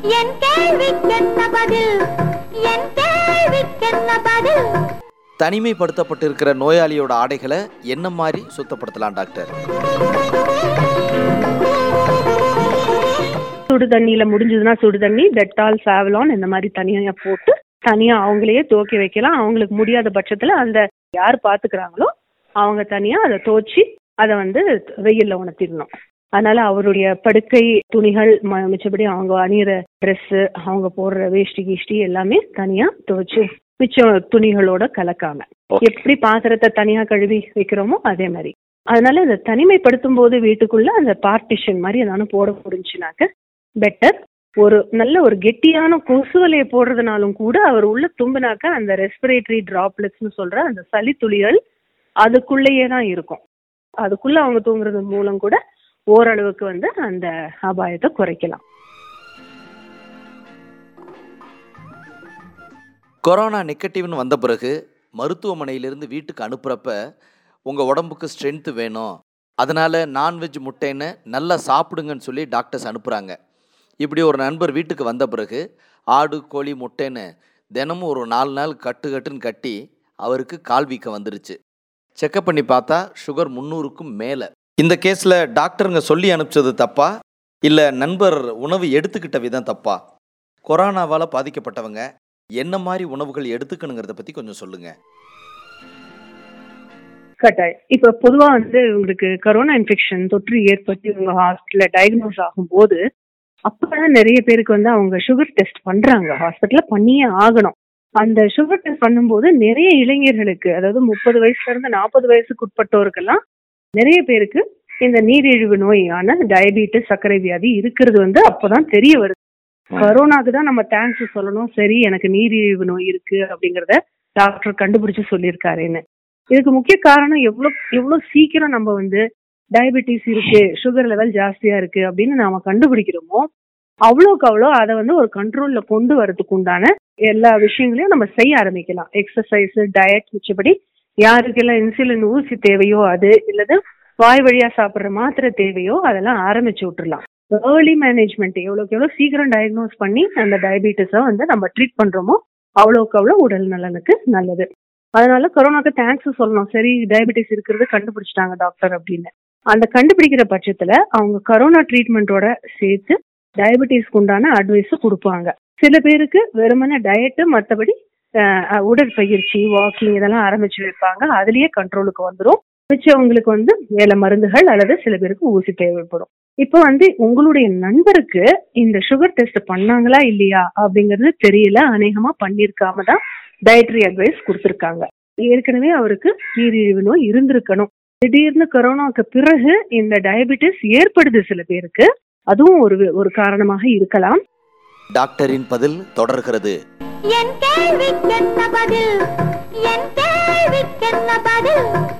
என் கேள்விக்கென்ன பதில் என் கேள்விக்கென்ன பதில் தனிமைப்படுத்தப்பட்டிருக்கிற நோயாளியோட ஆடைகளை என்ன மாதிரி சுத்தப்படுத்தலாம் டாக்டர் சுடு தண்ணியில முடிஞ்சதுன்னா சுடு தண்ணி டெட்டால் சாவலான் இந்த மாதிரி தனியா போட்டு தனியா அவங்களையே துவக்கி வைக்கலாம் அவங்களுக்கு முடியாத பட்சத்துல அந்த யார் பாத்துக்கிறாங்களோ அவங்க தனியா அதை துவச்சி அதை வந்து வெயில்ல உணர்த்திடணும் அதனால அவருடைய படுக்கை துணிகள் ம- மிச்சபடி அவங்க அணியிற Dress அவங்க போடுற வேஷ்டி கீஷ்டி எல்லாமே தனியா துவைச்சு மிச்சம் துணிகளோட கலக்காம எப்படி பாத்திரத்தை தனியா கழுவி வைக்கிறோமோ அதே மாதிரி அதனால இந்த தனிமைப்படுத்தும் போது வீட்டுக்குள்ள அந்த பார்ட்டிஷன் மாதிரி ஏதாவது போட முடிஞ்சுனாக்க பெட்டர் ஒரு நல்ல ஒரு கெட்டியான கொசுவலையை போடுறதுனாலும் கூட அவர் உள்ள தும்புனாக்க அந்த ரெஸ்பிரேட்டரி டிராப்லெட்ஸ்னு சொல்ற அந்த சளி துளிகள் அதுக்குள்ளேயே தான் இருக்கும் அதுக்குள்ள அவங்க தூங்குறது மூலம் கூட ஓரளவுக்கு வந்து அந்த அபாயத்தை குறைக்கலாம் கொரோனா நெகட்டிவ்னு வந்த பிறகு மருத்துவமனையிலிருந்து வீட்டுக்கு அனுப்புகிறப்ப உங்கள் உடம்புக்கு ஸ்ட்ரென்த்து வேணும் அதனால் நான்வெஜ் முட்டைன்னு நல்லா சாப்பிடுங்கன்னு சொல்லி டாக்டர்ஸ் அனுப்புகிறாங்க இப்படி ஒரு நண்பர் வீட்டுக்கு வந்த பிறகு ஆடு கோழி முட்டைன்னு தினமும் ஒரு நாலு நாள் கட்டு கட்டுன்னு கட்டி அவருக்கு கால் வீக்கம் வந்துருச்சு செக்கப் பண்ணி பார்த்தா சுகர் முந்நூறுக்கும் மேலே இந்த கேஸில் டாக்டருங்க சொல்லி அனுப்பிச்சது தப்பா இல்லை நண்பர் உணவு எடுத்துக்கிட்ட விதம் தப்பா கொரோனாவால் பாதிக்கப்பட்டவங்க என்ன மாதிரி உணவுகள் எடுத்துக்கணுங்கிறத பற்றி கொஞ்சம் சொல்லுங்கள் கட்டாயம் இப்ப பொதுவா வந்து உங்களுக்கு கரோனா இன்ஃபெக்ஷன் தொற்று ஏற்பட்டு உங்க ஹாஸ்பிட்டல்ல டயக்னோஸ் ஆகும்போது அப்பதான் நிறைய பேருக்கு வந்து அவங்க சுகர் டெஸ்ட் பண்றாங்க ஹாஸ்பிட்டல்ல பண்ணியே ஆகணும் அந்த சுகர் டெஸ்ட் பண்ணும்போது நிறைய இளைஞர்களுக்கு அதாவது முப்பது வயசுல இருந்து நாற்பது வயசுக்கு உட்பட்டோருக்கெல்லாம் நிறைய பேருக்கு இந்த நீரிழிவு நோயான டயபெட்டிஸ் சர்க்கரை வியாதி இருக்கிறது வந்து அப்பதான் தெரிய வருது கரோனாக்கு தான் நம்ம தேங்க்ஸ் சொல்லணும் சரி எனக்கு நீரிழிவு நோய் இருக்கு அப்படிங்கறத டாக்டர் கண்டுபிடிச்சு சொல்லியிருக்காருன்னு இதுக்கு முக்கிய காரணம் எவ்வளவு எவ்வளவு சீக்கிரம் நம்ம வந்து டயபெட்டிஸ் இருக்கு சுகர் லெவல் ஜாஸ்தியா இருக்கு அப்படின்னு நாம கண்டுபிடிக்கிறோமோ அவ்வளோக்கு அவ்வளோ அதை வந்து ஒரு கண்ட்ரோல்ல கொண்டு வரதுக்கு உண்டான எல்லா விஷயங்களையும் நம்ம செய்ய ஆரம்பிக்கலாம் எக்ஸசைஸ் டயட் மிச்சபடி யாருக்கெல்லாம் இன்சுலின் ஊசி தேவையோ அது இல்லது வாய் வழியா சாப்பிடுற மாத்திரை தேவையோ அதெல்லாம் ஆரம்பிச்சு விட்டுறலாம் ஏர்லி மேனேஜ்மெண்ட் எவ்வளோக்கு எவ்வளோ சீக்கிரம் டயக்னோஸ் பண்ணி அந்த டயபெட்டிஸை வந்து நம்ம ட்ரீட் பண்றோமோ அவ்வளோக்கு அவ்வளோ உடல் நலனுக்கு நல்லது அதனால கொரோனாக்கு தேங்க்ஸ் சொல்லணும் சரி டயபெட்டிஸ் இருக்கிறது கண்டுபிடிச்சிட்டாங்க டாக்டர் அப்படின்னு அந்த கண்டுபிடிக்கிற பட்சத்துல அவங்க கரோனா ட்ரீட்மெண்ட்டோட சேர்த்து டயபெட்டிஸ்க்கு உண்டான அட்வைஸ் கொடுப்பாங்க சில பேருக்கு வெறுமனே டயட்டு மற்றபடி உடற்பயிற்சி வாக்கிங் இதெல்லாம் ஆரம்பிச்சு வைப்பாங்க அதுலயே கண்ட்ரோலுக்கு வந்துடும் மிச்சவங்களுக்கு வந்து வேலை மருந்துகள் அல்லது சில பேருக்கு ஊசி தேவைப்படும் இப்போ வந்து உங்களுடைய நண்பருக்கு இந்த சுகர் டெஸ்ட் பண்ணாங்களா இல்லையா அப்படிங்கிறது தெரியல அநேகமா பண்ணிருக்காம தான் டயட்ரி அட்வைஸ் கொடுத்துருக்காங்க ஏற்கனவே அவருக்கு நீரிழிவு நோய் இருந்திருக்கணும் திடீர்னு கொரோனாக்கு பிறகு இந்த டயபெட்டிஸ் ஏற்படுது சில பேருக்கு அதுவும் ஒரு ஒரு காரணமாக இருக்கலாம் டாக்டரின் பதில் தொடர்கிறது என் கேள்விக்கென்ன பதில் என் கேள்விக்கென்ன பதில்